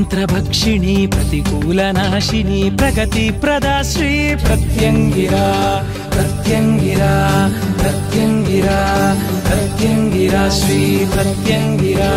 प्रतिमन्त्रभक्षिणी प्रतिकूलनाशिनी प्रगतिप्रदा श्री प्रत्यङ्गिरा प्रत्यङ्गिरा प्रत्यङ्गिरा प्रत्यङ्गिरा श्री प्रत्यङ्गिरा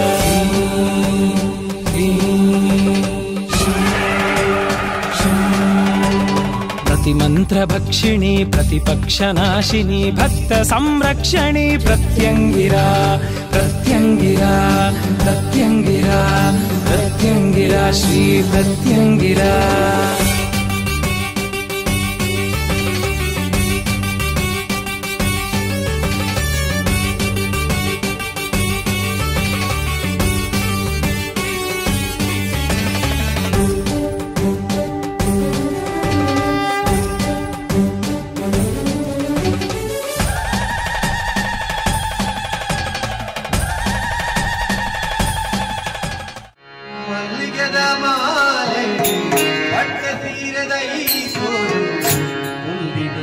प्रतिमन्त्रभक्षिणी प्रतिपक्षनाशिनी भक्तसंरक्षणी प्रत्यङ्गिरा प्रत्यङ्गिरा प्रत्यङ्गिरा प्रत्यङ्गिरा श्री प्रत्यङ्गिरा ಮಲ್ಲಿಗೆದ ಮಾಲೆ ಪಟ್ಟ ತೀರದ ಈ ಸೋಲು ಮುಂದಿನ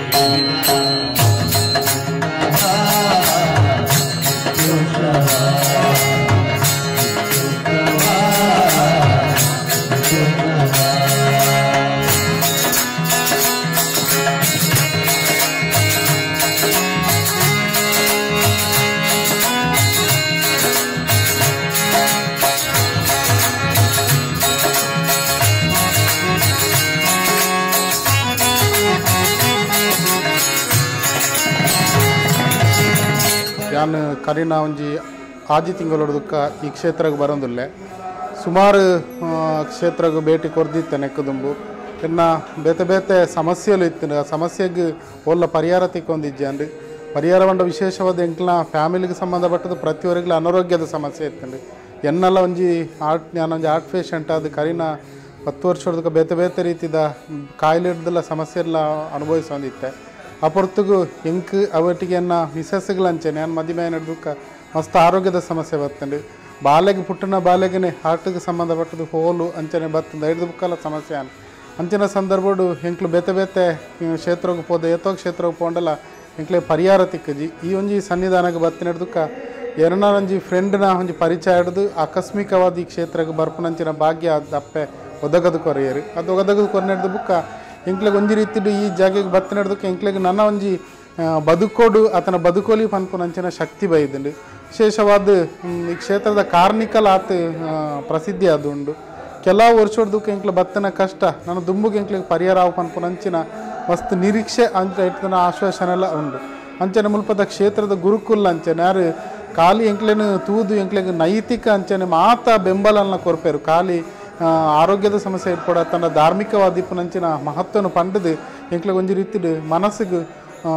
ಯಾನ್ ಕರಿನ ಒಂಜಿ ಆಜಿ ತಿಂಗಳೊಡ್ದುಕ್ಕ ಈ ಕ್ಷೇತ್ರಕ್ಕೆ ಬರೋದಿಲ್ಲ ಸುಮಾರು ಆ, ಕ್ಷೇತ್ರಕ್ಕೆ ಭೇಟಿ ಕೊರ್ದಿತ್ತೆ ನೆಕ್ಕದುಂಬು ಇನ್ನು ಬೇತೆ ಬೇತೆ ಸಮಸ್ಯೆಲು ಇತ್ತು ಆ ಸಮಸ್ಯೆಗೆ ಒಲ್ಲ ಪರಿಹಾರ ತಿಕ್ಕೊಂದಿಜ್ಜೆ ಅಂದು ಪರಿಹಾರ ಬಂಡ ವಿಶೇಷವಾದ ಎಂಕ್ಲ ಫ್ಯಾಮಿಲಿಗೆ ಸಂಬಂಧಪಟ್ಟದ್ದು ಪ್ರತಿಯೊರಿಗೂ ಅನಾರೋಗ್ಯದ ಸಮಸ್ಯೆ ಇತ್ತಂಡು ಎನ್ನೆಲ್ಲ ಒಂಜಿ ಆರ್ಟ್ ನಾನು ಒಂಜಿ ಆರ್ಟ್ ಪೇಷಂಟ್ ಅದು ಕರಿನ ಹತ್ತು ವರ್ಷದಕ್ಕೆ ಬೇತೆ ಬೇತೆ ರೀತಿದ ಕಾಯಿಲೆ ಹಿಡ್ದೆಲ್ಲ ಸಮಸ್ಯೆ ಎಲ್ಲ ಅನುಭವಿಸೊಂದಿತ್ತೆ ಆ ಹೊರತುಗು ಎಂಕ್ ಅವಟಿಗೆ ಅನ್ನ ಮಿಸಸ್ಗಳಂಚೆ ನಾನು ಮದುವೆ ನಡೆದಕ್ಕೆ ಮಸ್ತ್ ಆರೋಗ್ಯದ ಸಮಸ್ಯೆ ಬರ್ತಂಡು ಬಾಲೆಗೆ ಪುಟ್ಟನ ಬಾಲೆಗೆ ಹಾರ್ಟ್ಗೆ ಸಂಬಂಧಪಟ್ಟದ್ದು ಹೋಲು ಅಂಚನೆ ಬರ್ತಂದು ಐದು ಬುಕ್ಕಲ್ಲ ಸಮಸ್ಯೆ ಅನ್ ಅಂಚಿನ ಸಂದರ್ಭಡು ಎಂಕ್ಲು ಬೇತೆ ಬೇತೆ ಕ್ಷೇತ್ರಕ್ಕೆ ಹೋದ ಏತೋ ಕ್ಷೇತ್ರಕ್ಕೆ ಪೋಂಡಲ್ಲ ಎಂಕ್ಲೆ ಪರಿಹಾರ ತಿಕ್ಕಜಿ ಈ ಒಂಜಿ ಸನ್ನಿಧಾನಕ್ಕೆ ಬತ್ತಿನ ಹಿಡ್ದಕ್ಕ ಎರಡನ ಒಂಜಿ ಫ್ರೆಂಡ್ನ ಒಂಜಿ ಪರಿಚಯ ಹಿಡಿದು ಆಕಸ್ಮಿಕವಾದ ಈ ಕ್ಷೇತ್ರಕ್ಕೆ ಬರ್ಪನಂಚಿನ ಭಾಗ್ಯ ದಪ್ಪೆ ಒದಗದು ಕೊರೆಯರು ಅದು ಒದಗದು ಕೊರೆದು ಬುಕ್ಕ ಎಂಕ್ಲೆಗೆ ಒಂಜಿ ರೀತಿಡು ಈ ಜಾಗೆಗೆ ಬತ್ತ ನಡೆದಕ್ಕೆ ಎಂಕ್ಲೆಗೆ ನನ್ನ ಒಂಜಿ ಆ, ಬದುಕೋಡು ಆತನ ಬದುಕೋಲಿ ಪನ್ಪುನಂಚಿನ ಶಕ್ತಿ ಬೈದಂಡು ವಿಶೇಷವಾದ ಹ್ಮ್, ಈ ಕ್ಷೇತ್ರದ ಕಾರ್ನಿಕಲ್ ಆತ ಆ, ಪ್ರಸಿದ್ಧಿ ಅದು ಉಂಡು ಕೆಲವು ವರ್ಷದಕ್ಕೆ ಎಂಕ್ಲೆ ಬತ್ತನ ಕಷ್ಟ ನಾನು ದುಂಬುಗೆ ಎಂಕ್ಲೆಗೆ ಪರಿಹಾರ ಆವು ಪನ್ಪುನಂಚಿನ ಮಸ್ತ್ ನಿರೀಕ್ಷೆ ಅಂತ ಇಟ್ಟಿನ ಆಶ್ವಾಸನೆ ಎಲ್ಲ ಉಂಡು ಅಂಚನೆ ಮುಲ್ಪದ ಕ್ಷೇತ್ರದ ಗುರುಕುಲ್ ಅಂಚನೆ ಯಾರು ಖಾಲಿ ಎಂಕ್ಲೆನು ತೂದು ಎಂಕ್ಲೆಗೆ ನೈತಿಕ ಅಂಚನೆ ಮಾತ ಬೆಂಬಲನ ಕೊರ್ಪೇರು ಖಾಲಿ ಆ, ಆರೋಗ್ಯದ ಸಮಸ್ಯೆ ಇಟ್ಕೊಡ ತನ್ನ ಧಾರ್ಮಿಕವಾದ ಇಪ್ಪನಂಚಿನ ಮಹತ್ವನ ಪಂಡದು ಎಂಕ್ಲೆಗೆ ಒಂಜಿ ರೀತಿಡು ಮನಸ್ಸಿಗೆ ಆ,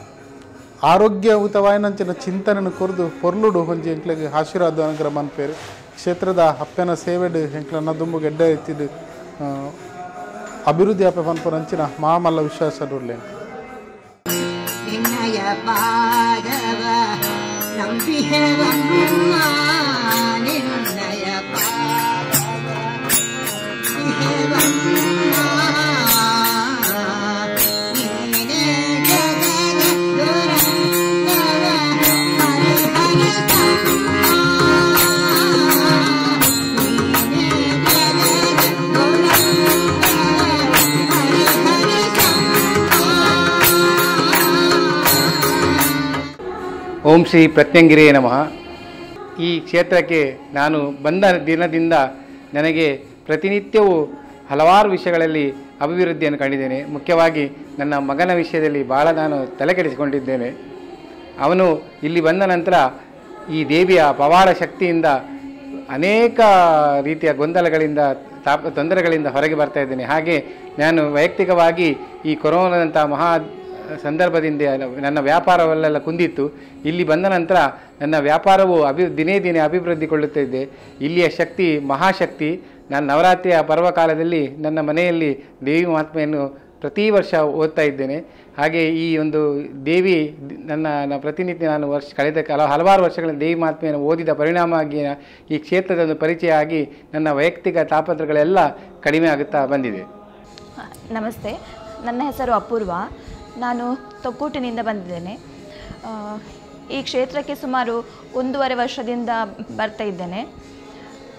ಆರೋಗ್ಯಯುತವಾಯಿನಂಚಿನ ಚಿಂತನೆಯನ್ನು ಕೊರ್ದು ಪೊರ್ಲುಡು ಒಂಜಿ ಎಂಕ್ಲೆಗೆ ಆಶೀರ್ವಾದ ಅನುಗ್ರಹ ಮನ್ಪೇರು ಕ್ಷೇತ್ರದ ಹಪ್ಪೆನ ಸೇವೆಡು ಎಂಕ್ಲನ್ನ ದುಂಬು ಗೆಡ್ಡೆ ಎತ್ತಿಡು ಆ, ಅಭಿವೃದ್ಧಿ ಅಪ್ಪ ಪನ್ಪುನಂಚಿನ ಮಾಮಲ್ಲ ವಿಶ್ವಾಸಡುಲ್ಲೆ ನಿನ್ನಯ ಪಾದವ ನಂಬಿಹೆವಮ್ಮ ನಿನ್ನಯ ಪಾದವ ನಂಬಿಹೆವಮ್ಮ ನೀನೇ ಜಗದ ದುರಂತವ ಪರಿಹರಿಸಮ್ಮ ನೀನೇ ಜಗದ ದುರಂತವ ಪರಿಹರಿಸಮ್ಮ ಓಂ ಶ್ರೀ ಪ್ರತ್ಯಂಗಿರೇ ನಮಃ ಈ ಕ್ಷೇತ್ರಕ್ಕೆ ನಾನು ಬಂದ ದಿನದಿಂದ ನನಗೆ ಪ್ರತಿನಿತ್ಯವೂ ಹಲವಾರು ವಿಷಯಗಳಲ್ಲಿ ಅಭಿವೃದ್ಧಿಯನ್ನು ಕಂಡಿದ್ದೇನೆ ಮುಖ್ಯವಾಗಿ ನನ್ನ ಮಗನ ವಿಷಯದಲ್ಲಿ ಭಾಳ ನಾನು ತಲೆಕೆಡಿಸಿಕೊಂಡಿದ್ದೇನೆ ಅವನು ಇಲ್ಲಿ ಬಂದ ನಂತರ ಈ ದೇವಿಯ ಪವಾಡ ಶಕ್ತಿಯಿಂದ ಅನೇಕ ರೀತಿಯ ಗೊಂದಲಗಳಿಂದ ತಾಪ ತೊಂದರೆಗಳಿಂದ ಹೊರಗೆ ಬರ್ತಾ ಇದ್ದೇನೆ ಹಾಗೆ ನಾನು ವೈಯಕ್ತಿಕವಾಗಿ ಈ ಕೊರೋನಾದಂಥ ಮಹಾ ಸಂದರ್ಭದಿಂದ ನನ್ನ ವ್ಯಾಪಾರವಲ್ಲೆಲ್ಲ ಕುಂದಿತ್ತು ಇಲ್ಲಿ ಬಂದ ನಂತರ ನನ್ನ ವ್ಯಾಪಾರವು ಅಭಿ ದಿನೇ ದಿನೇ ಅಭಿವೃದ್ಧಿಗೊಳ್ಳುತ್ತಿದೆ ಇಲ್ಲಿಯ ಶಕ್ತಿ ಮಹಾಶಕ್ತಿ ನಾನು ನವರಾತ್ರಿಯ ಪರ್ವಕಾಲದಲ್ಲಿ ನನ್ನ ಮನೆಯಲ್ಲಿ ದೇವಿ ಮಹಾತ್ಮೆಯನ್ನು ಪ್ರತಿ ವರ್ಷ ಓದ್ತಾ ಇದ್ದೇನೆ ಹಾಗೆ ಈ ಒಂದು ದೇವಿ ನನ್ನ ನನ್ನ ಪ್ರತಿನಿತ್ಯ ನಾನು ವರ್ಷ ಕಳೆದ ಕೆಲ ಹಲವಾರು ವರ್ಷಗಳಿಂದ ದೇವಿ ಮಹಾತ್ಮೆಯನ್ನು ಓದಿದ ಪರಿಣಾಮವಾಗಿ ಈ ಕ್ಷೇತ್ರದ ಒಂದು ಪರಿಚಯ ಆಗಿ ನನ್ನ ವೈಯಕ್ತಿಕ ತಾಪತ್ರಗಳೆಲ್ಲ ಕಡಿಮೆ ಆಗುತ್ತಾ ಬಂದಿದೆ ನಮಸ್ತೆ ನನ್ನ ಹೆಸರು ಅಪೂರ್ವ ನಾನು ತೊಕ್ಕೋಟಿನಿಂದ ಬಂದಿದ್ದೇನೆ ಆ, ಈ ಕ್ಷೇತ್ರಕ್ಕೆ ಸುಮಾರು ಒಂದೂವರೆ ವರ್ಷದಿಂದ ಬರ್ತಾ ಇದ್ದೇನೆ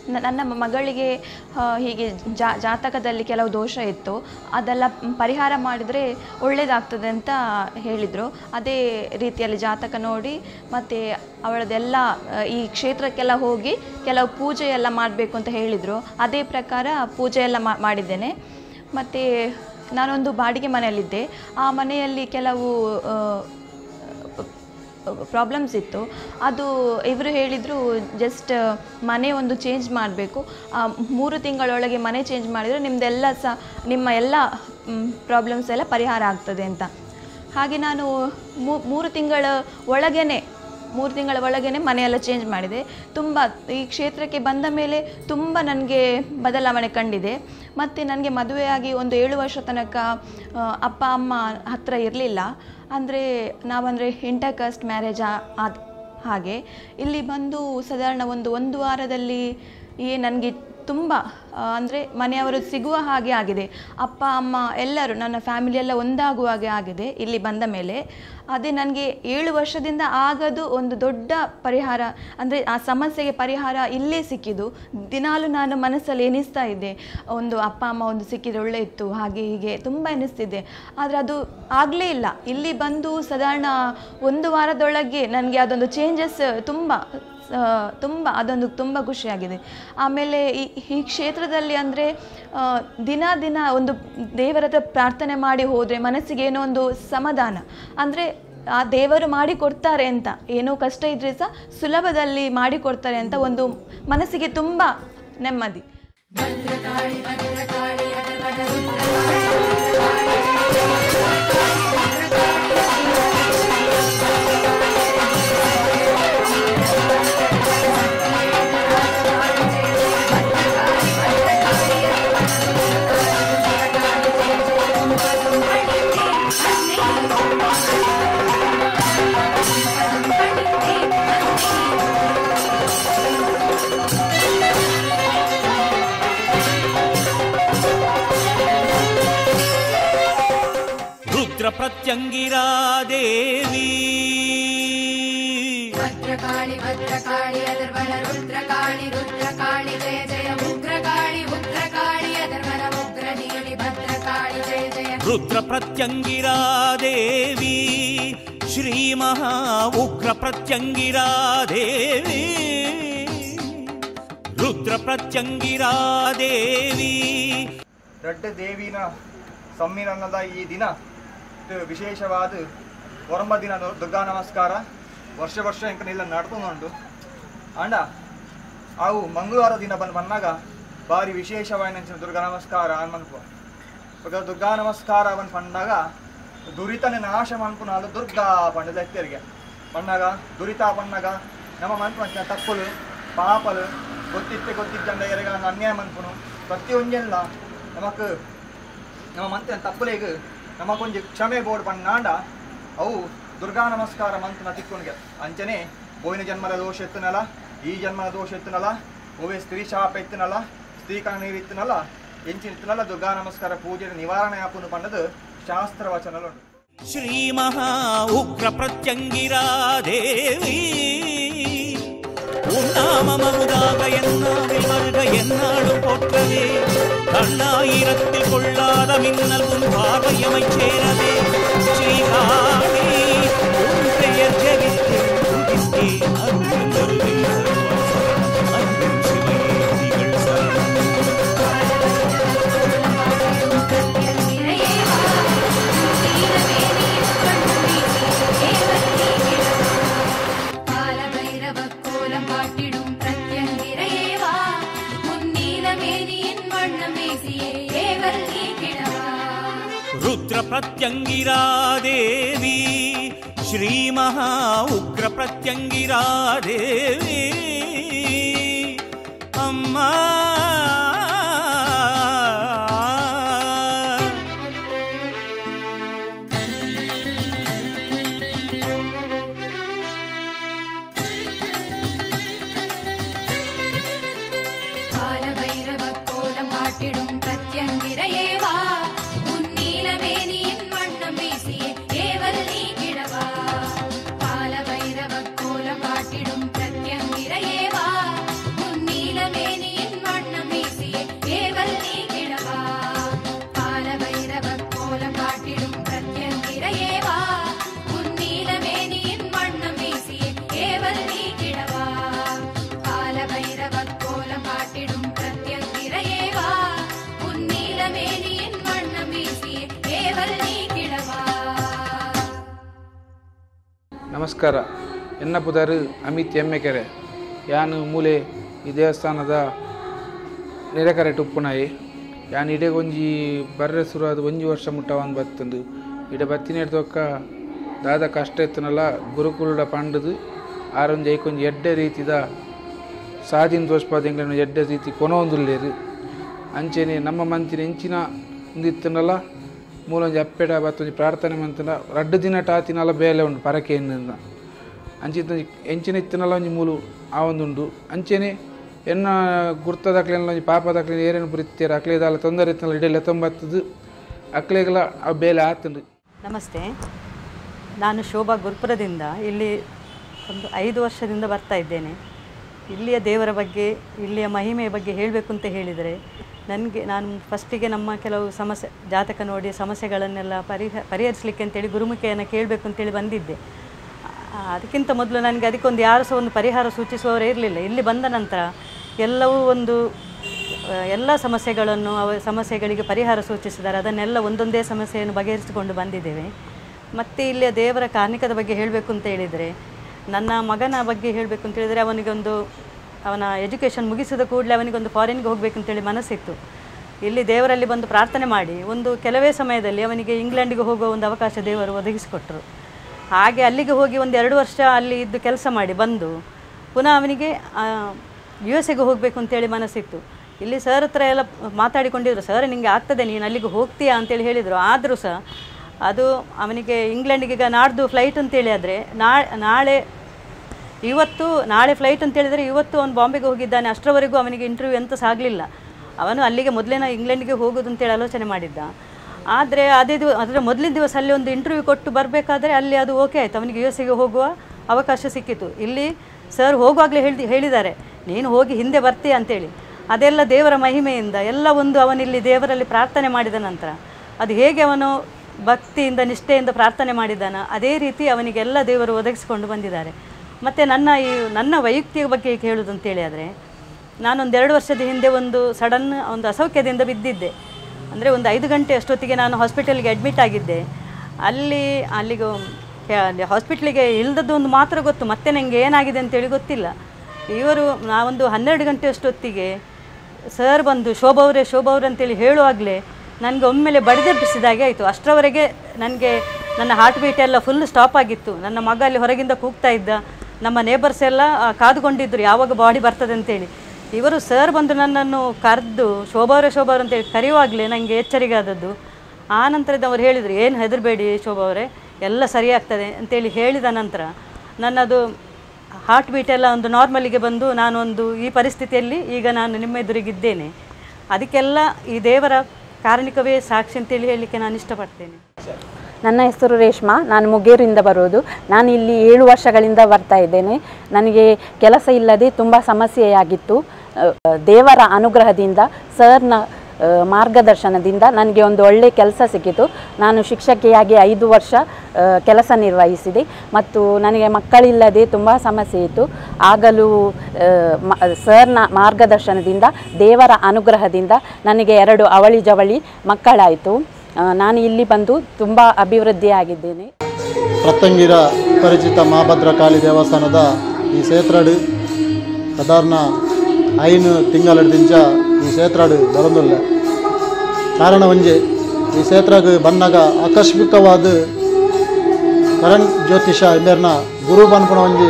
ನ- ನನ್ನ ಮಗಳಿಗೆ ಆ, ಹೀಗೆ ಜಾ ಜಾತಕದಲ್ಲಿ ಕೆಲವು ದೋಷ ಇತ್ತು ಅದೆಲ್ಲ ಪರಿಹಾರ ಮಾಡಿದರೆ ಒಳ್ಳೆಯದಾಗ್ತದೆ ಅಂತ ಹೇಳಿದರು ಅದೇ ರೀತಿಯಲ್ಲಿ ಜಾತಕ ನೋಡಿ ಮತ್ತು ಅವಳದೆಲ್ಲ ಆ, ಈ ಕ್ಷೇತ್ರಕ್ಕೆಲ್ಲ ಹೋಗಿ ಕೆಲವು ಪೂಜೆ ಎಲ್ಲ ಮಾಡಬೇಕು ಅಂತ ಹೇಳಿದರು ಅದೇ ಪ್ರಕಾರ ಪೂಜೆ ಎಲ್ಲ ಮಾ- ಮಾಡಿದ್ದೇನೆ ಮತ್ತು ನಾನೊಂದು ಬಾಡಿಗೆ ಮನೆಯಲ್ಲಿದ್ದೆ ಆ ಮನೆಯಲ್ಲಿ ಕೆಲವು ಆ, ಪ್ರಾಬ್ಲಮ್ಸ್ ಇತ್ತು ಅದು ಇವರು ಹೇಳಿದರು ಜಸ್ಟ್ ಮನೆ ಒಂದು ಚೇಂಜ್ ಮಾಡಬೇಕು ಮೂರು ತಿಂಗಳೊಳಗೆ ಮನೆ ಚೇಂಜ್ ಮಾಡಿದರೆ ನಿಮ್ಮದೆಲ್ಲ ಸಹ ನಿಮ್ಮ ಎಲ್ಲ ಪ್ರಾಬ್ಲಮ್ಸ್ ಎಲ್ಲ ಪರಿಹಾರ ಆಗ್ತದೆ ಅಂತ ಹಾಗೆ ನಾನು ಮೂ- ಮೂರು ತಿಂಗಳ ಒಳಗೇನೆ ಮೂರು ತಿಂಗಳ ಒಳಗೇನೆ ಮನೆಯೆಲ್ಲ ಚೇಂಜ್ ಮಾಡಿದೆ ತುಂಬ ಈ ಕ್ಷೇತ್ರಕ್ಕೆ ಬಂದ ಮೇಲೆ ತುಂಬ ನನಗೆ ಬದಲಾವಣೆ ಕಂಡಿದೆ ಮತ್ತು ನನಗೆ ಮದುವೆಯಾಗಿ ಒಂದು ಏಳು ವರ್ಷ ತನಕ ಆ, ಅಪ್ಪ ಅಮ್ಮ ಹತ್ತಿರ ಇರಲಿಲ್ಲ ಅಂದರೆ ನಾವಂದರೆ ಇಂಟರ್ಕಾಸ್ಟ್ ಮ್ಯಾರೇಜ್ ಆದ ಹಾಗೆ ಇಲ್ಲಿ ಬಂದು ಸಾಧಾರಣ ಒಂದು ಒಂದು ವಾರದಲ್ಲಿ ಈ ನನಗೆ ತುಂಬ ಅಂದರೆ ಮನೆಯವರು ಸಿಗುವ ಹಾಗೆ ಆಗಿದೆ ಅಪ್ಪ ಅಮ್ಮ ಎಲ್ಲರೂ ನನ್ನ ಫ್ಯಾಮಿಲಿ ಎಲ್ಲ ಒಂದಾಗುವ ಹಾಗೆ ಆಗಿದೆ ಇಲ್ಲಿ ಬಂದ ಮೇಲೆ ಅದೇ ನನಗೆ ಏಳು ವರ್ಷದಿಂದ ಆಗದು ಒಂದು ದೊಡ್ಡ ಪರಿಹಾರ ಅಂದರೆ ಆ ಸಮಸ್ಯೆಗೆ ಪರಿಹಾರ ಇಲ್ಲೇ ಸಿಕ್ಕಿದ್ದು ದಿನಾಲು ನಾನು ಮನಸ್ಸಲ್ಲಿ ಎನಿಸ್ತಾ ಇದ್ದೆ ಒಂದು ಅಪ್ಪ ಅಮ್ಮ ಒಂದು ಸಿಕ್ಕಿದ್ರೆ ಒಳ್ಳೆ ಇತ್ತು ಹಾಗೆ ಹೀಗೆ ತುಂಬ ಎನಿಸ್ತಿದ್ದೆ ಆದರೆ ಅದು ಆಗಲೇ ಇಲ್ಲ ಇಲ್ಲಿ ಬಂದು ಸಾಧಾರಣ ಒಂದು ವಾರದೊಳಗೆ ನನಗೆ ಅದೊಂದು ಚೇಂಜಸ್ ತುಂಬ ಆ, ತುಂಬ ಅದೊಂದು ತುಂಬ ಖುಷಿಯಾಗಿದೆ ಆಮೇಲೆ ಈ ಈ ಕ್ಷೇತ್ರದಲ್ಲಿ ಅಂದರೆ ದಿನ ದಿನ ಒಂದು ದೇವರ ಹತ್ರ ಪ್ರಾರ್ಥನೆ ಮಾಡಿ ಹೋದರೆ ಮನಸ್ಸಿಗೆ ಏನೋ ಒಂದು ಸಮಾಧಾನ ಅಂದರೆ ಆ ದೇವರು ಮಾಡಿ ಕೊಡ್ತಾರೆ ಅಂತ ಏನೋ ಕಷ್ಟ ಇದ್ರೆ ಸಹ ಸುಲಭದಲ್ಲಿ ಮಾಡಿ ಕೊಡ್ತಾರೆ ಅಂತ ಒಂದು ಮನಸ್ಸಿಗೆ ತುಂಬ ನೆಮ್ಮದಿ ರುದ್ರ ಪ್ರತ್ಯಂಗಿರಾ ದೇವಿ ಭದ್ರಕಾಳಿ ಭದ್ರಕಾಳಿ ಅದರ್ವನ ರುದ್ರಕಾಳಿ ರುದ್ರಕಾಳಿ ಜಯ ಜಯ ಉಗ್ರಕಾಳಿ ಉಗ್ರಕಾಳಿ ಅದರ್ವನ ಉಗ್ರ ನೀಲಿ ಭದ್ರಕಾಳಿ ಜಯ ಜಯ ರುದ್ರ ಪ್ರತ್ಯಂಗಿರಾ ದೇವಿ ಶ್ರೀ ಮಹಾ ಉಗ್ರ ಪ್ರತ್ಯಂಗಿರಾ ದೇವಿ ರುದ್ರ ಪ್ರತ್ಯಂಗಿರಾ ದೇವಿ ದೊಡ್ಡ ದೇವಿನ ಸಮ್ಮಿಲನದ ಈ ದಿನ ಇದು ವಿಶೇಷವಾದ ಒರಂಬ ದಿನ ದು- ದುರ್ಗಾ ನಮಸ್ಕಾರ ವರ್ಷ ವರ್ಷ ಇಂಕನೆಲ್ಲ ನಡ್ಕೊಂಡು ಅಂಡ ಅವು ಮಂಗಳವಾರ ದಿನ ಬಂದು ಬಂದಾಗ ಭಾರಿ ವಿಶೇಷವಾದ ದುರ್ಗಾ ನಮಸ್ಕಾರ ಅನ್ಮನ್ಪು ಇವಾಗ ದುರ್ಗಾ ನಮಸ್ಕಾರ ಬಂದು ಪಂಡಾಗ ದುರಿತನ ನಾಶ ಮನ್ಪುನಾಲು ದುರ್ಗಾ ಪಂಡದ ಎತ್ತರಿಗೆ ಪಣ್ಣಾಗ ದುರಿತ ಪಣ್ಣಾಗ ನಮ್ಮ ಮನ್ಪು ತಪ್ಪಲು ಪಾಪಲು ಗೊತ್ತಿತ್ತೆ ಗೊತ್ತಿದ್ದಂಡ ಎರೆಗ ಅನ್ಯಾಯ ಮನ್ಪುನು ಪ್ರತಿಯೊಂದೆಲ್ಲ ನಮಕ್ ನಮ್ಮ ಮಂತ್ರ ತಪ್ಪಲೆಗ್ ನಮಕೊಂಜಿ ಕ್ಷಮೆ ಬೋರ್ಡ್ ಪಣ್ಣಾಂಡ ಅವು ದುರ್ಗಾ ನಮಸ್ಕಾರ ಮಂತ್ರ ತಿಕ್ಕೊಂಡ್ಗೆ ಅಂಚನೆ ಬೋಯಿನ ಜನ್ಮದ ದೋಷ ಎತ್ತನಲ್ಲ ಈ ಜನ್ಮದ ದೋಷ ಎತ್ತನಲ್ಲ ಓವೆ ಸ್ತ್ರೀ ಶಾಪ ಎತ್ತನಲ್ಲ ಸ್ತ್ರೀಕರಣ ನೀರು ಇತ್ತನಲ್ಲ ಎಂಚಿನ ಇತ್ತನಲ್ಲ ದುರ್ಗಾ ನಮಸ್ಕಾರ ಪೂಜೆ ನಿವಾರಣೆ ಆಪುನು ಪಂಡದು ಶಾಸ್ತ್ರ ವಚನಲು ಶ್ರೀ ಮಹಾ ಉಗ್ರ ಪ್ರತ್ಯಂಗಿರಾ ದೇವಿ உண்ணாமமுதாக என்னாவில் வருக என்னாலும் போற்றவே கண்ணாயிரத்தில் கொள்ளாத மின்னல் உன் பார்வையமைச் சேரவே ஸ்ரீகாளி உன் பெயர் ஜெபித்து துதித்தே அருள் தருவின் சர்வம் அன்பும் சிவையே திகழ் சரணம் காலபைரவ கோலம் காட்டிடும் பிரத்யங்கிரையேவா முன்னீலமேனியின் வண்ணம் வீசியே ஏவல் நீக்கிடவா ರುದ್ರ ಪ್ರತ್ಯಂಗಿರಾ ದೇವಿ ಶ್ರೀ ಮಹಾ ಉಗ್ರ ಪ್ರತ್ಯಂಗಿರಾ ದೇವಿ ಅಮ್ಮ காலபைரவ கோலம் காட்டிடும் பிரத்யங்கிரையேவா முன்னீலமேனியின் வண்ணம் வீசியே ஏவல் நீக்கிடவா காலபைரவ கோலம் காட்டிடும் பிரத்யங்கிரையேவா முன்னீலமேனியின் ಧರಣಿ ಕಿಡವಾ ನಮಸ್ಕಾರ ಎನ್ನ ಪುದರು ಅಮಿತ್ ಎಮ್ಮೆಕೆರೆ ಯಾನು ಮೂಲೆ ಈ ದೇವಸ್ಥಾನದ ನೆರೆಕರೆ ಟುಪ್ಪುನಾಯಿ ಯಾನ್ ಇಡೆ ಒಂಜಿ ಬರ್ರೆ ಸುರುವಾದ ಒಂಜಿ ವರ್ಷ ಮುಟ್ಟ ಒಂದು ಬತ್ತಂದು ಇಡೆ ಬತ್ತಿನ ಹಿಡ್ದೊಕ್ಕ ದಾದ ಕಷ್ಟ ಎತ್ತನಲ್ಲ ಗುರುಕುಲದ ಪಂಡದು ಆರೊಂಜಿ ಐಕೊಂಜಿ ಎಡ್ಡೆ ರೀತಿದ ಸಾಧಿನ ತೋರ್ಸ್ಪಾದಿಂಗ್ಲನ್ನು ಎಡ್ಡೆ ರೀತಿ ಕೊನೊಂದುಲ್ಲೇರು ಅಂಚೆನೆ ನಮ್ಮ ಮಂತಿನ ಎಂಚಿನ ಒಂದಿತ್ತನಲ್ಲ ಮೂಲೊಂಜಿ ಅಪ್ಪೆಡ ಬತ್ತೊಂಜಿ ಪ್ರಾರ್ಥನೆ ಮಂತನ ರಡ್ಡು ದಿನ ಟಾತಿನಲ್ಲ ಬೇಲೆ ಉಂಡು ಪರಕೆ ಎನ್ನಿಂದ ಅಂಚಿನ ಎಂಚಿನ ಇತ್ತನಲ್ಲ ಒಂಜಿ ಮೂಲು ಆ ಒಂದುಂಡು ಅಂಚೆನೆ ಎನ್ನ ಗುರ್ತದಾಕ್ಲೆಲ್ಲ ಒಂಜಿ ಪಾಪದಾಕ್ಲೆ ಏರೇನು ಬುರಿತ್ತೀರ ಅಕ್ಲೇದಾಲ ತೊಂದರೆ ಇತ್ತನಲ್ಲ ಇಡೆಲ್ಲ ತೊಂಬತ್ತದು ಅಕ್ಲೆಗಳ ಆ ಬೇಲೆ ಆತಂಡು ನಮಸ್ತೆ ನಾನು ಶೋಭಾ ಗುರುಪುರದಿಂದ ಇಲ್ಲಿ ಒಂದು ಐದು ವರ್ಷದಿಂದ ಬರ್ತಾ ಇದ್ದೇನೆ ಇಲ್ಲಿಯ ದೇವರ ಬಗ್ಗೆ ಇಲ್ಲಿಯ ಮಹಿಮೆಯ ಬಗ್ಗೆ ಹೇಳಬೇಕು ಅಂತ ಹೇಳಿದರೆ ನನಗೆ ನಾನು ಫಸ್ಟಿಗೆ ನಮ್ಮ ಕೆಲವು ಸಮಸ್ಯೆ ಜಾತಕ ನೋಡಿ ಸಮಸ್ಯೆಗಳನ್ನೆಲ್ಲ ಪರಿಹ ಪರಿಹರಿಸಲಿಕ್ಕೆ ಅಂತೇಳಿ ಗುರುಮುಖಿಯನ್ನು ಕೇಳಬೇಕು ಅಂತೇಳಿ ಬಂದಿದ್ದೆ ಆ, ಅದಕ್ಕಿಂತ ಮೊದಲು ನನಗೆ ಅದಕ್ಕೊಂದು ಯಾರು ಸಹ ಒಂದು ಪರಿಹಾರ ಸೂಚಿಸುವವರೇ ಇರಲಿಲ್ಲ ಇಲ್ಲಿ ಬಂದ ನಂತರ ಎಲ್ಲವೂ ಒಂದು ಆ, ಎಲ್ಲ ಸಮಸ್ಯೆಗಳನ್ನು ಅವ ಸಮಸ್ಯೆಗಳಿಗೆ ಪರಿಹಾರ ಸೂಚಿಸಿದ್ದಾರೆ ಅದನ್ನೆಲ್ಲ ಒಂದೊಂದೇ ಸಮಸ್ಯೆಯನ್ನು ಬಗೆಹರಿಸಿಕೊಂಡು ಬಂದಿದ್ದೇವೆ ಮತ್ತು ಇಲ್ಲಿಯ ದೇವರ ಕಾರ್ಣಿಕದ ಬಗ್ಗೆ ಹೇಳಬೇಕು ಅಂತ ಹೇಳಿದರೆ ನನ್ನ ಮಗನ ಬಗ್ಗೆ ಹೇಳಬೇಕು ಅಂತ ಹೇಳಿದರೆ ಅವನಿಗೊಂದು ಅವನ ಎಜುಕೇಷನ್ ಮುಗಿಸಿದ ಕೂಡಲೇ ಅವನಿಗೊಂದು ಫಾರಿನ್ಗೆ ಹೋಗಬೇಕು ಅಂತೇಳಿ ಮನಸ್ಸಿತ್ತು ಇಲ್ಲಿ ದೇವರಲ್ಲಿ ಬಂದು ಪ್ರಾರ್ಥನೆ ಮಾಡಿ ಒಂದು ಕೆಲವೇ ಸಮಯದಲ್ಲಿ ಅವನಿಗೆ ಇಂಗ್ಲೆಂಡಿಗೆ ಹೋಗುವ ಒಂದು ಅವಕಾಶ ದೇವರು ಒದಗಿಸಿಕೊಟ್ರು ಹಾಗೆ ಅಲ್ಲಿಗೆ ಹೋಗಿ ಒಂದು ಎರಡು ವರ್ಷ ಅಲ್ಲಿ ಇದ್ದು ಕೆಲಸ ಮಾಡಿ ಬಂದು ಪುನಃ ಅವನಿಗೆ ಯು ಎಸ್ ಎಗೆ ಹೋಗಬೇಕು ಅಂತೇಳಿ ಮನಸ್ಸಿತ್ತು ಇಲ್ಲಿ ಸರ್ ಹತ್ರ ಎಲ್ಲ ಮಾತಾಡಿಕೊಂಡಿದ್ರು ಸರ್ ನಿಂಗೆ ಆಗ್ತದೆ ನೀನು ಅಲ್ಲಿಗೆ ಹೋಗ್ತೀಯಾ ಅಂತೇಳಿ ಹೇಳಿದರು ಆದರೂ ಸಹ ಅದು ಅವನಿಗೆ ಇಂಗ್ಲೆಂಡಿಗೆ ಈಗ ನಾಡ್ದು ಫ್ಲೈಟ್ ಅಂತೇಳಿ ಆದರೆ ನಾಳೆ ಇವತ್ತು ನಾಳೆ ಫ್ಲೈಟ್ ಅಂತ ಹೇಳಿದರೆ ಇವತ್ತು ಅವನು ಬಾಂಬೆಗೆ ಹೋಗಿದ್ದಾನೆ ಅಷ್ಟರವರೆಗೂ ಅವನಿಗೆ ಇಂಟರ್ವ್ಯೂ ಎಂತ ಸಾಗಲಿಲ್ಲ ಅವನು ಅಲ್ಲಿಗೆ ಮೊದಲೇನ ಇಂಗ್ಲೆಂಡ್ಗೆ ಹೋಗೋದು ಅಂತೇಳಿ ಆಲೋಚನೆ ಮಾಡಿದ್ದ ಆದರೆ ಅದೇ ದಿವ ಅದರ ಮೊದಲಿನ ದಿವಸ ಅಲ್ಲಿ ಒಂದು ಇಂಟರ್ವ್ಯೂ ಕೊಟ್ಟು ಬರಬೇಕಾದ್ರೆ ಅಲ್ಲಿ ಅದು ಓಕೆ ಆಯಿತು ಅವನಿಗೆ ಯು ಎಸ್ ಗೆ ಹೋಗುವ ಅವಕಾಶ ಸಿಕ್ಕಿತು ಇಲ್ಲಿ ಸರ್ ಹೋಗುವಾಗಲೇ ಹೇಳಿ ಹೇಳಿದ್ದಾರೆ ನೀನು ಹೋಗಿ ಹಿಂದೆ ಬರ್ತೀಯ ಅಂತೇಳಿ ಅದೆಲ್ಲ ದೇವರ ಮಹಿಮೆಯಿಂದ ಎಲ್ಲ ಒಂದು ಅವನಿಲ್ಲಿ ದೇವರಲ್ಲಿ ಪ್ರಾರ್ಥನೆ ಮಾಡಿದ ನಂತರ ಅದು ಹೇಗೆ ಅವನು ಭಕ್ತಿಯಿಂದ ನಿಷ್ಠೆಯಿಂದ ಪ್ರಾರ್ಥನೆ ಮಾಡಿದ್ದಾನ ಅದೇ ರೀತಿ ಅವನಿಗೆಲ್ಲ ದೇವರು ಒದಗಿಸಿಕೊಂಡು ಬಂದಿದ್ದಾರೆ ಮತ್ತು ನನ್ನ ಈ ನನ್ನ ವೈಯಕ್ತಿಕ ಬಗ್ಗೆ ಹೇಳೋದು ಅಂತೇಳಿ ಆದರೆ ನಾನೊಂದು ಎರಡು ವರ್ಷದ ಹಿಂದೆ ಒಂದು ಸಡನ್ ಒಂದು ಅಸೌಖ್ಯದಿಂದ ಬಿದ್ದಿದ್ದೆ ಅಂದರೆ ಒಂದು ಐದು ಗಂಟೆ ಅಷ್ಟೊತ್ತಿಗೆ ನಾನು ಹಾಸ್ಪಿಟಲ್ಗೆ ಅಡ್ಮಿಟ್ ಆಗಿದ್ದೆ ಅಲ್ಲಿ ಅಲ್ಲಿಗೆ ಹಾಸ್ಪಿಟ್ಲಿಗೆ ಇಲ್ದದ್ದು ಒಂದು ಮಾತ್ರ ಗೊತ್ತು ಮತ್ತೆ ನನಗೆ ಏನಾಗಿದೆ ಅಂತೇಳಿ ಗೊತ್ತಿಲ್ಲ ಇವರು ನಾವೊಂದು ಹನ್ನೆರಡು ಗಂಟೆ ಅಷ್ಟೊತ್ತಿಗೆ ಸರ್ ಬಂದು ಶೋಭಾ ಅವರೇ ಶೋಭಾ ಅವ್ರೆ ಅಂತೇಳಿ ಹೇಳುವಾಗಲೇ ನನಗೆ ಒಮ್ಮೆಲೆ ಬಡಿದೆಬ್ಬಿಸಿದಾಗೆ ಆಯಿತು ಅಷ್ಟರವರೆಗೆ ನನಗೆ ನನ್ನ ಹಾರ್ಟ್ ಬೀಟ್ ಎಲ್ಲ ಫುಲ್ ಸ್ಟಾಪ್ ಆಗಿತ್ತು ನನ್ನ ಮಗ ಅಲ್ಲಿ ಹೊರಗಿಂದ ಕೂಗ್ತಾ ಇದ್ದ ನಮ್ಮ ನೇಬರ್ಸ್ ಎಲ್ಲ ಆ, ಕಾದುಕೊಂಡಿದ್ದರು ಯಾವಾಗ ಬಾಡಿ ಬರ್ತದೆ ಅಂತೇಳಿ ಇವರು ಸರ್ ಬಂದು ನನ್ನನ್ನು ಕರೆದು ಶೋಭಾವ್ರೆ ಶೋಭಾವ್ರೆ ಅಂತೇಳಿ ಕರೆಯುವಾಗಲೇ ನನಗೆ ಎಚ್ಚರಿಕೆ ಆದದ್ದು ಆ ನಂತರದ ಅವ್ರು ಹೇಳಿದರು ಏನು ಹೆದರಬೇಡಿ ಶೋಭಾ ಅವರೇ ಎಲ್ಲ ಸರಿಯಾಗ್ತದೆ ಅಂತೇಳಿ ಹೇಳಿದ ನಂತರ ನನ್ನದು ಹಾರ್ಟ್ ಬೀಟ್ ಎಲ್ಲ ಒಂದು ನಾರ್ಮಲಿಗೆ ಬಂದು ನಾನೊಂದು ಈ ಪರಿಸ್ಥಿತಿಯಲ್ಲಿ ಈಗ ನಾನು ನಿಮ್ಮ ಎದುರಿಗಿದ್ದೇನೆ ಅದಕ್ಕೆಲ್ಲ ಈ ದೇವರ ಕಾರಣಿಕವೇ ಸಾಕ್ಷಿ ಅಂತೇಳಿ ಹೇಳಲಿಕ್ಕೆ ನಾನು ಇಷ್ಟಪಡ್ತೇನೆ ನನ್ನ ಹೆಸರು ರೇಷ್ಮಾ ನಾನು ಮುಗೇರಿಂದ ಬರೋದು ನಾನು ಇಲ್ಲಿ ಏಳು ವರ್ಷಗಳಿಂದ ಬರ್ತಾ ಇದ್ದೇನೆ ನನಗೆ ಕೆಲಸ ಇಲ್ಲದೆ ತುಂಬ ಸಮಸ್ಯೆಯಾಗಿತ್ತು ಅಹ್, ದೇವರ ಅನುಗ್ರಹದಿಂದ ಸರ್ನ ಅಹ್, ಮಾರ್ಗದರ್ಶನದಿಂದ ನನಗೆ ಒಂದು ಒಳ್ಳೆಯ ಕೆಲಸ ಸಿಕ್ಕಿತು ನಾನು ಶಿಕ್ಷಕಿಯಾಗಿ ಐದು ವರ್ಷ ಅಹ್, ಕೆಲಸ ನಿರ್ವಹಿಸಿದೆ ಮತ್ತು ನನಗೆ ಮಕ್ಕಳಿಲ್ಲದೆ ತುಂಬ ಸಮಸ್ಯೆ ಇತ್ತು ಆಗಲೂ ಅಹ್, ಮ- ಸರ್ನ ಮಾರ್ಗದರ್ಶನದಿಂದ ದೇವರ ಅನುಗ್ರಹದಿಂದ ನನಗೆ ಎರಡು ಅವಳಿ ಜವಳಿ ಮಕ್ಕಳಾಯಿತು ಆ, ನಾನು ಇಲ್ಲಿ ಬಂದು ತುಂಬ ಅಭಿವೃದ್ಧಿಯಾಗಿದ್ದೇನೆ ಪ್ರತ್ತಂಗಿರ ಪರಿಚಿತ ಮಹಾಭದ್ರಕಾಳಿ ದೇವಸ್ಥಾನದ ಈ ಸೇತ್ರಾಡು ಸಾಧಾರಣ ಐನು ತಿಂಗಳಡ್ದಿಂಚ ಈ ಸೇತ್ರಾಡು ಬರೋದಿಲ್ಲ ಕಾರಣ ಒಂಜೆ ಈ ಸೇತ್ರಾಗ ಬಂದಾಗ ಆಕಸ್ಮಿಕವಾದ ಕರಣ್ ಜ್ಯೋತಿಷ ಎಂಬರ್ನ ಗುರು ಪನ್ಪುಣ ಒಂಜಿ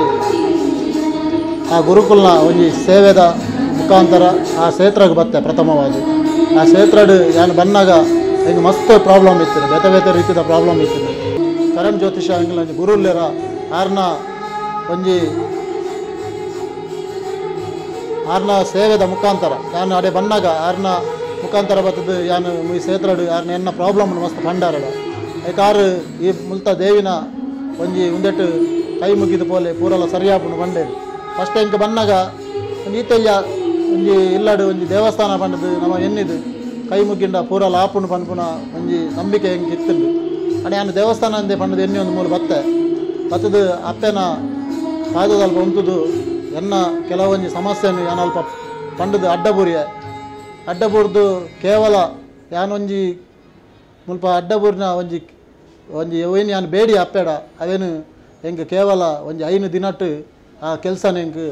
ಆ ಗುರುಕುಲ್ನ ಒಂಜಿ ಸೇವೆದ ಮುಖಾಂತರ ಆ ಸೇತ್ರಾಗ ಬತ್ತೆ ಪ್ರಥಮವಾದ ಆ ಸೇತ್ರಾಡು ಏನು ಬಂದಾಗ ಹಿಂಗೆ ಮಸ್ತ್ ಪ್ರಾಬ್ಲಮ್ ಇತ್ತು ಬೇತೆ ಬೇತೆ ರೀತಿಯ ಪ್ರಾಬ್ಲಮ್ ಇತ್ತು ಕರಣ್ ಜ್ಯೋತಿಷ ಹಂಗಿಲ್ಲ ಒಂಜಿ ಗುರುಲ್ಲೇರ ಆರ್ನ ಒಂಜಿ ಆರ್ನ ಸೇವೆದ ಮುಖಾಂತರ ಯಾನು ಅಡೆ ಬಂದಾಗ ಆರ್ನ ಮುಖಾಂತರ ಬರ್ತದೆ ಯಾನು ಈ ಸೇತ್ರಾಡು ಯಾರ್ನ ಎನ್ನ ಪ್ರಾಬ್ಲಮ್ ಮಸ್ತ್ ಪಂಡಾರಡ ಯಾಕಾರು ಈ ಮುಲ್ತ ದೇವಿನ ಒಂಜಿ ಉಂದೆಟ್ಟು ಕೈ ಮುಗಿದು ಪೋಲೆ ಪೂರಲ ಸರಿಯಾಪುಂಡು ಬಂಡೇರು ಫಸ್ಟ್ ಇಂಕ ಬಂದಾಗ ಒಂದು ಈತೆಯ್ಯ ಒಂಜಿ ಇಲ್ಲಡು ಒಂಜಿ ದೇವಸ್ಥಾನ ಪಂಡದು ನಮ್ಮ ಎನ್ನಿದು ಕೈ ಮುಗ್ಗಿಂಡ ಪೂರಲ ಆಪುಂಡು ಪನ್ಪುನ ಒಂಜಿ ನಂಬಿಕೆ ಹೆಂಗೆ ಇತ್ತುಂಡು ಅಡೆ ಯಾನು ದೇವಸ್ಥಾನ ಅಂದೆ ಪಂಡದು ಎಣ್ಣೆ ಒಂದು ಮೂಲ ಬತ್ತೆ ಬತ್ತದು ಅಪ್ಪೆನ ಪಾದದಲ್ಪ ಉಂತುದು ಎನ್ನ ಕೆಲವೊಂಜಿ ಸಮಸ್ಯೆನು ಯಾನಲ್ಪ ಪಂಡದು ಅಡ್ಡಬುರಿಯ ಅಡ್ಡಬುರ್ದು ಕೇವಲ ಯಾನೊಂಜಿ ಮುಲ್ಪ ಅಡ್ಡಬೂರಿನ ಒಂಜಿ ಒಂಜಿ ಏನು ಯಾನ್ ಬೇಡಿ ಅಪ್ಪೇಡ ಅವೇನು ಹೆಂಗೆ ಕೇವಲ ಒಂಜಿ ಐನು ದಿನಟ್ಟು ಆ ಕೆಲಸನ ಹೆಂಗೆ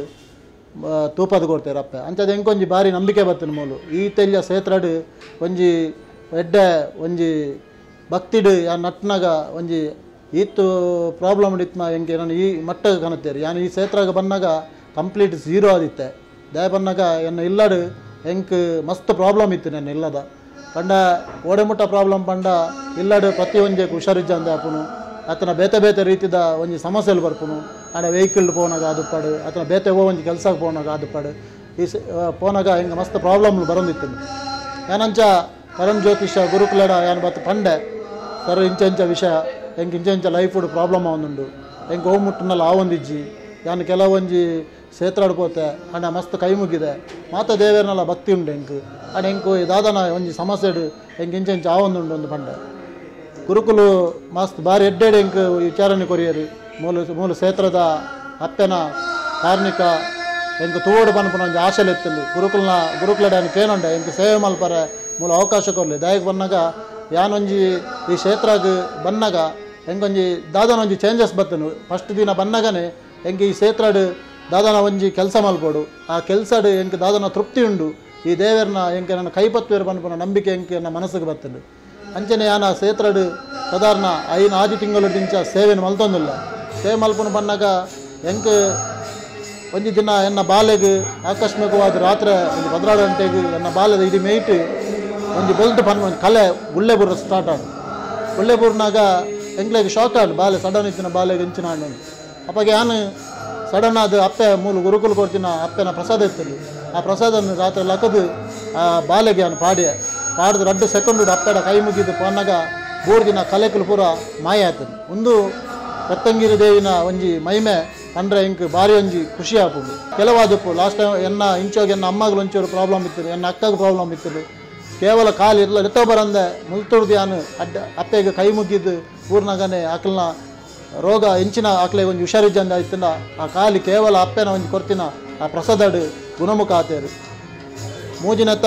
ತೂಪದ ಕೊಡ್ತೇವೆ ಅಪ್ಪ ಅಂಚದ ಹೆಂಗೊಂಜಿ ಭಾರಿ ನಂಬಿಕೆ ಬರ್ತದೆ ಮೂಲು ಈ ತೆಲ್ಯ ಸೇತ್ರಡ್ ಒಂಜಿ ಎಡ್ಡೆ ಒಂಜಿ ಭಕ್ತಿಡ್ ಯಾ ನಟ್ನಾಗ ಒಂಜಿ ಈತು ಪ್ರಾಬ್ಲಮ್ ಇತ್ಮ ಹೆಂಗೆ ನಾನು ಈ ಮಟ್ಟಗೆ ಕಾಣುತ್ತೇರಿ ಯಾನು ಈ ಸೇತ್ರಾಗ ಬಂದಾಗ ಕಂಪ್ಲೀಟ್ ಝೀರೋ ಆದಿತ್ತೆ ದಯ ಬಂದಾಗ ಎನ್ನ ಇಲ್ಲಡು ಹೆಂಗೆ ಮಸ್ತ್ ಪ್ರಾಬ್ಲಮ್ ಇತ್ತು ನನ್ನ ಇಲ್ಲದ ಪಂಡ ಓಡೆಮುಟ್ಟ ಪ್ರಾಬ್ಲಮ್ ಪಂಡ ಇಲ್ಲಡು ಪ್ರತಿ ಒಂಜೆ ಹುಷಾರಿಜ್ಜ ಅಂದೆ ಅಪ್ಪನು ಆತನ ಬೇತೆ ಬೇತೆ ರೀತಿದ ಒಂಜಿ ಸಮಸ್ಯೆಲು ಬರ್ಪುನು ಆಡ ವೆಹಿಕಲ್ ಪೋನಾಗ ಅದು ಪಡು ಆತನ ಬೇತೆ ಓ ಒಂಜಿ ಕೆಲಸಕ್ಕೆ ಪೋನಾಗ ಅದು ಪಡು ಈ ಸ- ಆ, ಪೋನಾಗ ಹಿಂಗೆ ಮಸ್ತ್ ಪ್ರಾಬ್ಲಮ್ಲು ಬರೋದಿತ್ತು ಏನಂಚ ಕರಣ್ ಜ್ಯೋತಿಷ ಗುರುಕುಲಡ ಏನು ಬತ್ತು ಪಂಡೆ ಸರ್ ಇಂಚ ಇಂಚ ವಿಷಯ ಹೆಂಗೆ ಇಂಚ ಇಂಚ ಲೈಫ್ ಪ್ರಾಬ್ಲಮ್ ಅವನುಂಡು ಹೆಂಗೆ ಹೋಗಿ ಮುಟ್ಟನಲ್ಲ ಆ ಒಂದಿಜ್ಜಿ ಯಾನು ಕೆಲವೊಂಜಿ ಸೇತ್ರಾಡ್ಕೋತೆ ಅಣ್ಣ ಮಸ್ತ್ ಕೈ ಮುಗಿದೆ ಮಾತ ದೇವೇರ್ನೆಲ್ಲ ಭಕ್ತಿ ಉಂಡು ಹೆಂಗೆ ಅಣ್ಣ ಹೆಂಗೆ ದಾದನ ಒಂಜಿ ಸಮಸ್ಯೆ ಹೆಂಗೆ ಇಂಚ ಇಂಚ ಆ ಒಂದುಂಡು ಒಂದು ಪಂಡೆ ಗುರುಕುಲು ಮಸ್ತ್ ಬಾರಿ ಎಡ್ಡೆಡೆ ಇಂಕ್ ವಿಚಾರಣೆ ಕೊರಿಯರು ಮೂಲ ಮೂಲ ಕ್ಷೇತ್ರದ ಅಪ್ಪೆನ ಕಾರ್ಮಿಕ ಎಂಕ್ ತೂವಡು ಪನ್ಪುನ ಒಂಜಿ ಆಶೆಲ್ ಎತ್ತಲು ಗುರುಕುಲ್ನ ಗುರುಕುಲಡ ಏನು ಕೇನೊಂಡೆ ಎಂಕ್ ಸೇವೆ ಮಲ್ಪರೆ ಮೂಲ ಅವಕಾಶ ಕೊರಲಿ ದಯಗೆ ಬಂದಾಗ ಯಾನೊಂಜಿ ಈ ಕ್ಷೇತ್ರಗ್ ಬಂದಾಗ ಹೆಂಗೊಂಜಿ ದಾದನ ಒಂಜಿ ಚೇಂಜಸ್ ಬತ್ತನು ಫಸ್ಟ್ ದಿನ ಬಂದಾಗನೇ ಹೆಂಗೆ ಈ ಕ್ಷೇತ್ರಡ್ ದಾದನ ಒಂಜಿ ಕೆಲಸ ಮಲ್ಪೋಡು ಆ ಕೆಲ್ಸಡ್ ಎಂಕ್ ದಾದನ ತೃಪ್ತಿ ಉಂಡು ಈ ದೇವರನ್ನ ಎಂಕೆ ನನ್ನ ಕೈಪತ್ವೇರು ಪನ್ಪುನ ನಂಬಿಕೆ ಎಂಕೆ ನನ್ನ ಮನಸ್ಸಿಗೆ ಬತ್ತನು ಅಂಚನೆ ಯಾನ ಸೇತ್ರಡು ಸಾಧಾರಣ ಐನು ಆದಿ ತಿಂಗಳು ದಿಂಚ ಸೇವೆನ ಮಲ್ತೊಂದಿಲ್ಲ ಸೇವೆ ಮಲ್ಪನ ಬಂದಾಗ ಎಂಕ್ ಒಂಜಿ ದಿನ ಎನ್ನ ಬಾಲೆಗ್ ಆಕಸ್ಮಿಕವಾದ ರಾತ್ರಿ ಒಂದು ಪದ್ರಾಡು ಗಂಟೆಗೆ ಎನ್ನ ಬಾಲೆದ ಇಡೀ ಮೇಯ್ಟ್ ಒಂದು ಬೆಲ್ಟ್ ಪನ್ ಒಂದು ಕಲೆ ಉಳ್ಳೆ ಬುರ್ರ ಸ್ಟಾರ್ಟ್ ಆಡು ಉಳ್ಳೆ ಬುರ್ನಾಗ ಎಂಗ್ಲೆಗೆ ಶಾಕ್ ಆಡು ಬಾಲೆ ಸಡನ್ ಇತ್ತಿನ ಬಾಲೆಗೆ ಇಂಚಿನ ಆಡು ಅಪ್ಪಾಗ ಯಾನು ಸಡನ್ ಅದು ಅಪ್ಪೆ ಮೂಲ ಗುರುಕುಲ್ ಕೊಡ್ತಿನ ಅಪ್ಪೆನ ಪ್ರಸಾದ ಇತ್ತಲ್ಲಿ ಆ ಪ್ರಸಾದನ್ನು ರಾತ್ರಿ ಲಕ್ಕದು ಆ ಬಾಲೆಗೆ ಅವನು ಪಾಡಿ ಪಾಡ್ದು ರಡ್ಡು ಸೆಕೆಂಡ್ ಅಪ್ಪೆಡ ಕೈ ಮುಗಿದು ಪನ್ನಾಗ ಮೂರು ದಿನ ಕಲೆಕಲು ಪೂರ ಮಾಯ ಆಯ್ತದೆ ಒಂದು ರತ್ತಂಗಿರಿ ದೇವಿನ ಒಂಜಿ ಮೈಮೆ ಅಂದ್ರೆ ಇಂಕ್ ಭಾರಿ ಒಂಜಿ ಖುಷಿ ಆಪುಂಡು ಕೆಲವಾದಪ್ಪು ಲಾಸ್ಟ್ ಟೈಮ್ ಎನ್ನ ಇಂಚೋಗಿ ಎನ್ನ ಅಮ್ಮಗಳು ಒಂಚೂರು ಪ್ರಾಬ್ಲಮ್ ಇತ್ತು ಎನ್ನ ಅಕ್ಕಗೆ ಪ್ರಾಬ್ಲಮ್ ಇತ್ತು ಕೇವಲ ಕಾಲು ಇರ್ಲ ಎತ್ತೋ ಬರಂದೆ ಮುಲ್ತುಡ್ದು ಯಾನು ಅಡ್ಡ ಅಪ್ಪೆಗೆ ಕೈ ಮುಗಿದ್ದು ಊರ್ನಾಗನೆ ಆಕಲ್ನ ರೋಗ ಇಂಚಿನ ಆಕಲೆ ಒಂಜಿ ಹುಷಾರಿಜ್ಜಂದ ಆಯ್ತಿನ ಆ ಕಾಲಿ ಕೇವಲ ಅಪ್ಪೆನ ಒಂಜಿ ಕೊರ್ತಿನ ಆ ಪ್ರಸಾದಡ್ ಗುಣಮುಖ ಆತೇರು ಮೂಜಿನತ್ತ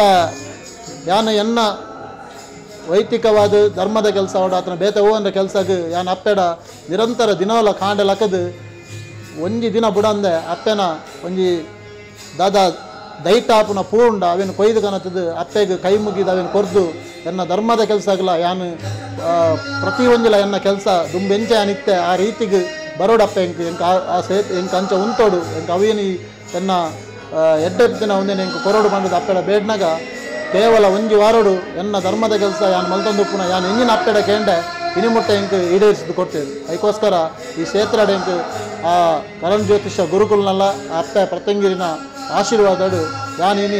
ಯಾನ ಎನ್ನ ವೈಯಕ್ತಿಕವಾದ ಧರ್ಮದ ಕೆಲಸ ಹೊಡ ಆತನ ಬೇತೆ ಹೋಗಂದ ಕೆಲಸಕ್ಕೆ ಯಾನ್ ಅಪ್ಪೆಡ ನಿರಂತರ ದಿನವಲ್ಲ ಕಾಂಡೆ ಲಕ್ಕದು ಒಂಜಿ ದಿನ ಬುಡಂದೆ ಅಪ್ಪೆನ ಒಂಜಿ ದಾದ ದೈತ ಆಪುನ ಪೂರ್ಣ ಅವೇನು ಕೊಯ್ದು ಕನತದು ಅಪ್ಪೆಗೆ ಕೈ ಮುಗಿದು ಅವೇನು ಕೊರ್ದು ಎನ್ನ ಧರ್ಮದ ಕೆಲಸ ಆಗಲ್ಲ ಯಾನು ಆ, ಪ್ರತಿ ಒಂದಿಲ ಎನ್ನ ಕೆಲಸ ದುಂಬೆಂಚೆ ಅನಿತ್ತೆ ಆ ರೀತಿಗೆ ಬರೋಡಪ್ಪ ಎಂಕ್ ಎಂಕ್ ಆ- ಆ ಸೇ ಎಂಕ್ ಅಂಚ ಉಂತೋಡು ಎಂಕ್ ಅವೇನು ಎನ್ನ ಎಡ್ಡೆತ್ತಿನ ಒಂದೇನು ಎಂಕ್ ಕೊರೋಡು ಬಂದದ ಅಪ್ಪೆಡ ಬೇಡ್ನಾಗ ಕೇವಲ ಒಂಜಿ ವಾರೋಡು ಎನ್ನ ಧರ್ಮದ ಕೆಲಸ ಯಾನ್ ಮಲ್ತೊಂದು ಉಪ್ಪುನ ಯಾನ್ ಎಂಜಿನ ಅಪ್ಪೆಡ ಕೇಂಡೆ ಇನಿಮುಟ್ಟ ಎಂಕ್ ಈಡೇರಿಸಿದ್ದು ಕೊಡ್ತೇವೆ ಅದಕ್ಕೋಸ್ಕರ ಈ ಕ್ಷೇತ್ರ ಎಂಕ್ ಆ ಕರಣ್ ಜ್ಯೋತಿಷ ಗುರುಕುಲ್ನಲ್ಲ ಆ ಅಪ್ಪೆ ಪ್ರತ್ಯಂಗಿರಿನ ಆಶೀರ್ವಾದಡು ಯಾನ್ ಇನಿ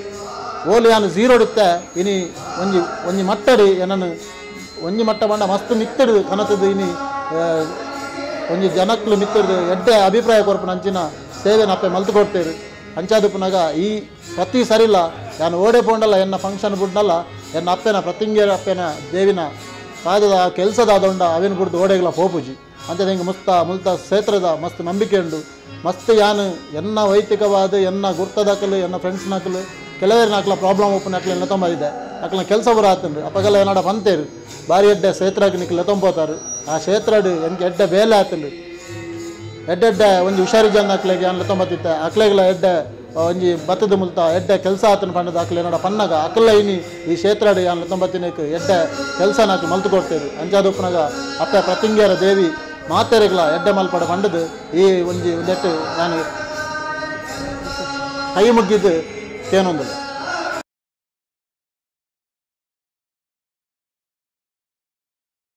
ಓಲಿ ಯಾನು ಝೀರೋಡುತ್ತೆ ಇನಿ ಒಂಜಿ ಒಂಜಿ ಮಟ್ಟಡಿ ಏನನ್ನು ಒಂಜಿ ಮಟ್ಟ ಬಂಡ ಮಸ್ತ್ ಮಿತ್ತಡು ಕನತದು ಇನಿ ಆ, ಒಂಜಿ ಜನಕ್ಲು ಮಿತ್ತಡು ಎಡ್ಡೆ ಅಭಿಪ್ರಾಯ ಕೊರ್ಪುನ ಅಂಚಿನ ಸೇವೆನ ಅಪ್ಪೆ ಮಲ್ತು ಕೊಡ್ತೇವೆ ಅಂಚಾದುಪ್ಪನಾಗ ಈ ಪ್ರತಿ ಸರಿಲ್ಲ ನಾನು ಓಡೆ ಪೋಂಡಲ್ಲ ಎನ್ನ ಫಂಕ್ಷನ್ ಬಿಡ್ನಲ್ಲ ಎನ್ನ ಅಪ್ಪೆನ ಪ್ರತಿಂಗಿಯರ ಅಪ್ಪೆನ ದೇವಿನ ಪಾದದ ಕೆಲಸದ ಅದೊಂಡ ಅವೇನು ಬಿಡ್ದು ಓಡೆಗಳ ಪೋಪುಜಿ ಅಂತ ಹಿಂಗೆ ಮುಸ್ತ ಮುಲ್ತ ಕ್ಷೇತ್ರದ ಮಸ್ತ್ ನಂಬಿಕೆ ಉಂಡು ಮಸ್ತ್ ಯಾನು ಎನ್ನ ವೈಯಕ್ತಿಕವಾದ ಎನ್ನ ಗುರ್ತದಾಕಲು ಎನ್ನ ಫ್ರೆಂಡ್ಸ್ ನಾಕಲು ಕೆಲವೇರು ನಾಕ್ಲ ಪ್ರಾಬ್ಲಮ್ ಓಪನ್ ಹಾಕ್ಲಿ ಲೆತಂಬರಿದೆ ಅಕ್ಲ ಕೆಲಸ ಬರ ಆತಂಡ್ರು ಅಪ್ಪಗೆಲ್ಲ ಏನಾಡ ಬಂತೇರು ಬಾರಿ ಎಡ್ಡೆ ಕ್ಷೇತ್ರಕ್ಕೆ ನಿಕ್ಲು ಲೆತಂಬೋತಾರು ಆ ಕ್ಷೇತ್ರಡು ಎಂಗೆ ಎಡ್ಡೆ ಬೇಲೆ ಆತಂಡು ಎಡ್ಡೆಡ್ಡೆ ಒಂದು ಹುಷಾರಿ ಜನ ಅಕ್ಲೆಗೆ ಅನ್ನ ತೊಂಬತ್ತಿತ್ತ ಅಕ್ಲೆಗಳ ಎಡ್ಡೆ ಒಂಜಿ ಭತ್ತದ ಮುಲ್ತ ಎಡ್ಡೆ ಕೆಲಸ ಆತನ ಪಂಡದ ಅಕ್ಲೆ ನೋಡ ಪನ್ನಗ ಅಕ್ಲ ಇನಿ ಈ ಕ್ಷೇತ್ರಡ್ ಅನ್ನ ತೊಂಬತ್ತಿನಕ್ಕೆ ಎಡ್ಡೆ ಕೆಲಸ ನಾಕು ಮಲ್ತು ಕೊಡ್ತೇವೆ ಅಂಜಾದುಪ್ಪನಾಗ ಅಪ್ಪ ಪ್ರತಿಂಗ್ಯರ ದೇವಿ ಮಾತೆರೆಗಳ ಎಡ್ಡೆ ಮಲ್ಪಡ ಪಂಡದು ಈ ಒಂಜಿ ಒಂದೆಟ್ಟು ನಾನು ಕೈ ಮುಗಿದು ಕೇನೊಂದಿಲ್ಲ